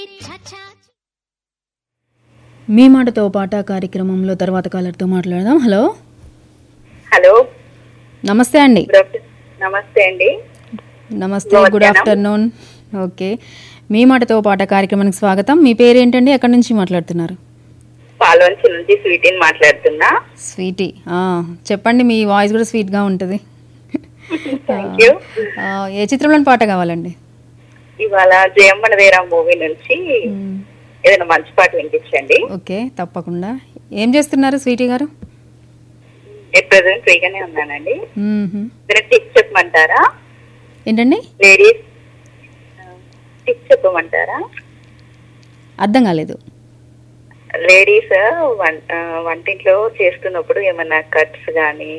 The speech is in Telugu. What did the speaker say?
మీ మాటతో పాట కార్యక్రమంలో తర్వాత కాలర్తో మాట్లాడదాం హలో హలో నమస్తే అండి గుడ్ ఆఫ్టర్నూన్ నమస్తే అండి నమస్తే గుడ్ ఆఫ్టర్నూన్ ఓకే మీ మాటతో పాట కార్యక్రమానికి స్వాగతం మీ పేరు ఏంటండి ఎక్కడి నుంచి మాట్లాడుతున్నారు పాల్వంచి నుంచి స్వీటీని మాట్లాడుతున్నా స్వీటీ ఆ, చెప్పండి మీ వాయిస్ కూడా స్వీట్గా ఉంటుంది థ్యాంక్ యూ ఆ, ఏ చిత్రంలోని పాట కావాలండి ఇవాళ జయమ్మన వేరా మూవీ నుంచి ఏదైనా మంచి పాట వినిపించండి ఓకే తప్పకుండా ఏం చేస్తున్నారు స్వీటీ గారు నేను ప్రెసెంట్ ఫ్రీగానే ఉన్నానండి మ్మ్హ. మీరు టిప్స్ చెప్పమంటారా ఏంటండి లేడీస్ టిప్స్ చెప్పమంటారా అర్థం కాలేదు లేడీస్ వంటింట్లో చేస్తున్నప్పుడు ఏమన్నా కట్స్ కానీ